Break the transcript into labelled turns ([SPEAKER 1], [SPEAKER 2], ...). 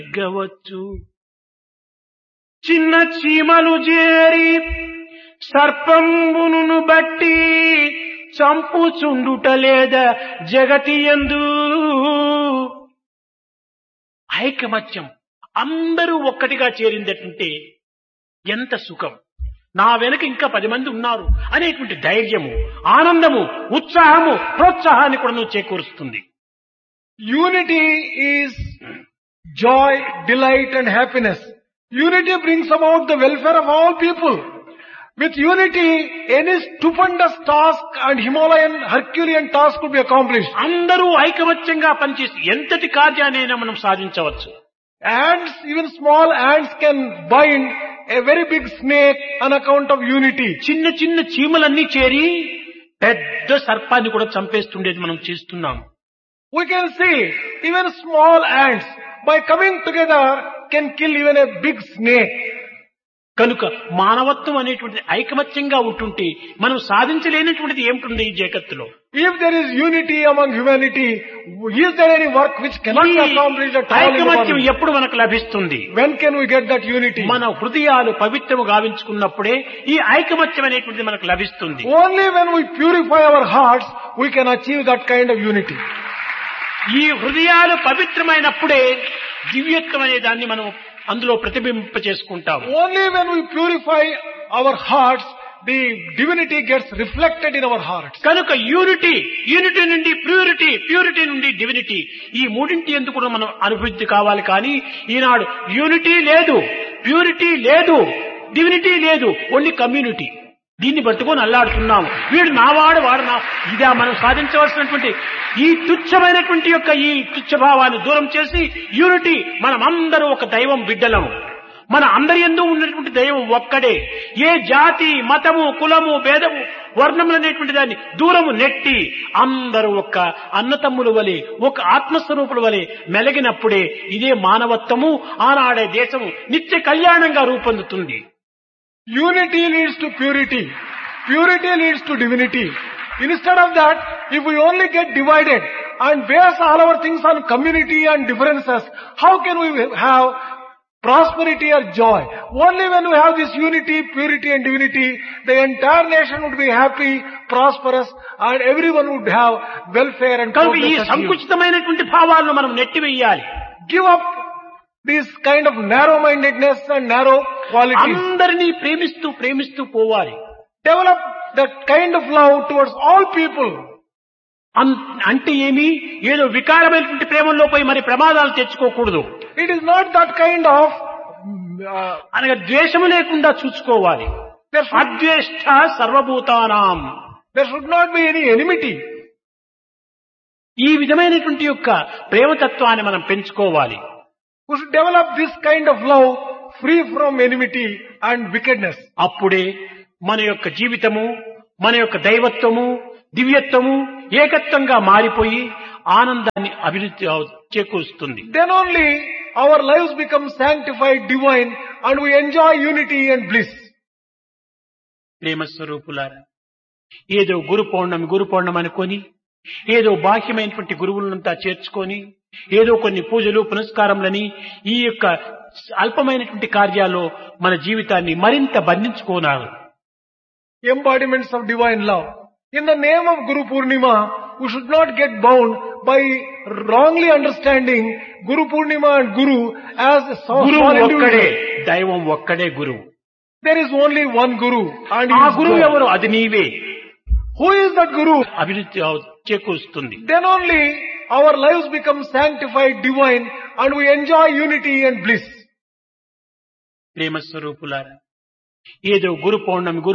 [SPEAKER 1] ఎగ్గవచ్చు చిన్న చీమలు చేరి సర్పంబును బట్టి చంపుచుండుట లేదా జగతి ఎందు ఐకమత్యం అందరూ ఒక్కటిగా చేరిందటంటే ఎంత సుఖం నా వెనక ఇంకా పది మంది ఉన్నారు అనేటువంటి ధైర్యము ఆనందము ఉత్సాహము ప్రోత్సాహాన్ని కూడా నువ్వు చేకూరుస్తుంది
[SPEAKER 2] Unity is joy, delight and happiness. Unity brings about the welfare of all people. With unity, any stupendous task and Himalayan Herculean task could be accomplished.
[SPEAKER 1] అందరూ ఐకమత్యంగా పనిచేసి ఎంతటి కార్యాన్నైనా మనం సాధించవచ్చు
[SPEAKER 2] Ants, even small ants can bind a very big snake on account of unity.
[SPEAKER 1] చిన్న చిన్న చీమలన్నీ చేరి పెద్ద సర్పాన్ని కూడా చంపేస్తుండేది మనం చేస్తున్నాం
[SPEAKER 2] We can see even small ants by coming together can kill even a big snake.
[SPEAKER 1] కనుక మానవత్వం అనేటువంటిది ఐకమత్యంగా ఉంటుంటే మనం సాధించలేనటువంటిది ఏమిటుంది ఈ జగత్తులో
[SPEAKER 2] If there is unity among humanity, is there any work which cannot
[SPEAKER 1] ఈ
[SPEAKER 2] be accomplished at all? in the
[SPEAKER 1] ఐకమత్యం
[SPEAKER 2] world?
[SPEAKER 1] ఎప్పుడు మనకు లభిస్తుంది
[SPEAKER 2] When can we get that unity?
[SPEAKER 1] మన హృదయాలు పవిత్రము గావించుకున్నప్పుడే ఈ ఐకమత్యం అనేటువంటిది మనకు లభిస్తుంది
[SPEAKER 2] Only when we purify our hearts, we can achieve that kind of unity.
[SPEAKER 1] ఈ హృదయాలు పవిత్రమైనప్పుడే దివ్యత్వం అనే దాన్ని మనం అందులో ప్రతిబింబ చేసుకుంటాం
[SPEAKER 2] Only when we purify our hearts, the divinity gets reflected in our hearts.
[SPEAKER 1] కనుక యూనిటీ యూనిటీ నుండి ప్యూరిటీ ప్యూరిటీ నుండి డివినిటీ ఈ మూడింటి ఎందుకు కూడా మనం అభివృద్ధి కావాలి కానీ ఈనాడు యూనిటీ లేదు ప్యూరిటీ లేదు డివినిటీ లేదు ఓన్లీ కమ్యూనిటీ దీన్ని పట్టుకొని అల్లాడుతున్నాము వీడు నావాడు వాడు నా ఇదా మనం సాధించవలసినటువంటి ఈ తుచ్చమైనటువంటి యొక్క ఈ తుచ్చ భావాన్ని దూరం చేసి యూనిటీ మనం అందరూ ఒక దైవం బిడ్డలము మన అందరి ఎందు ఉన్నటువంటి దైవం ఒక్కడే ఏ జాతి మతము కులము భేదము వర్ణములు అనేటువంటి దాన్ని దూరము నెట్టి అందరూ ఒక అన్నతమ్ముల వలె ఒక ఆత్మస్వరూపుల వలె మెలగినప్పుడే ఇదే మానవత్వము ఆనాడే దేశము నిత్య కళ్యాణంగా రూపొందుతుంది
[SPEAKER 2] Unity leads to purity. Purity leads to divinity. Instead of that, if we only get divided and base all our things on community and differences, how can we have prosperity or joy? Only when we have this unity, purity and divinity, the entire nation would be happy, prosperous and everyone would have welfare and
[SPEAKER 1] కనుక ఈ
[SPEAKER 2] progress achieved.
[SPEAKER 1] సంకుచితమైనటువంటి భావాలను మనం నెట్టివేయాలి
[SPEAKER 2] Give up this kind of narrow-mindedness and narrow qualities.
[SPEAKER 1] అందరినీ ప్రేమిస్తూ ప్రేమిస్తూ పోవాలి
[SPEAKER 2] Develop that kind of love towards all people.
[SPEAKER 1] అన్- అంటే ఏమి ఏదో వికారమైనటువంటి ప్రేమల్లో పోయి మరి ప్రమాదాలు తెచ్చుకోకూడదు
[SPEAKER 2] It is not that kind of uh,
[SPEAKER 1] అనగా ద్వేషము లేకుండా చూసుకోవాలి
[SPEAKER 2] there, should,
[SPEAKER 1] అద్వేష్ట సర్వభూతానాం
[SPEAKER 2] there should not be any enmity.
[SPEAKER 1] ఈ విధమైనటువంటి యొక్క ప్రేమతత్వాన్ని మనం పెంచుకోవాలి
[SPEAKER 2] We should develop this kind of love free from enmity and wickedness.
[SPEAKER 1] అప్పుడే మన యొక్క జీవితము మన యొక్క దైవత్వము దివ్యత్వము ఏకత్వంగా మారిపోయి ఆనందాన్ని అభివృద్ధి అవ- చేకూరుస్తుంది
[SPEAKER 2] Then only our lives become sanctified, divine and we enjoy unity and bliss.
[SPEAKER 1] ప్రేమ స్వరూపులారా ఏదో గురు పౌర్ణమి గురు పౌర్ణమి అనుకొని ఏదో బాహ్యమైనటువంటి గురువులంతా చేర్చుకొని ఏదో కొన్ని పూజలు పునస్కారములని ఈ యొక్క అల్పమైనటువంటి కార్యాల్లో మన జీవితాన్ని మరింత బంధించుకోనారు
[SPEAKER 2] Embodiments of divine love. In the name of Guru Purnima, we should not get bound by wrongly understanding Guru Purnima and Guru as a so-
[SPEAKER 1] గురువు
[SPEAKER 2] small
[SPEAKER 1] ఒక్కడే
[SPEAKER 2] individual.
[SPEAKER 1] దైవం ఒక్కడే గురువు
[SPEAKER 2] There is only one Guru and he
[SPEAKER 1] ఆ
[SPEAKER 2] is
[SPEAKER 1] గురువు
[SPEAKER 2] God.
[SPEAKER 1] ఎవరు అది నీవే
[SPEAKER 2] Who is that Guru?
[SPEAKER 1] అభివృద్ధి అవ- చేకూరుస్తుంది
[SPEAKER 2] Then only our lives become sanctified, divine and we enjoy unity and bliss.
[SPEAKER 1] ప్రేమ స్వరూపులారా ఏదో గురు పౌర్ణమి గురు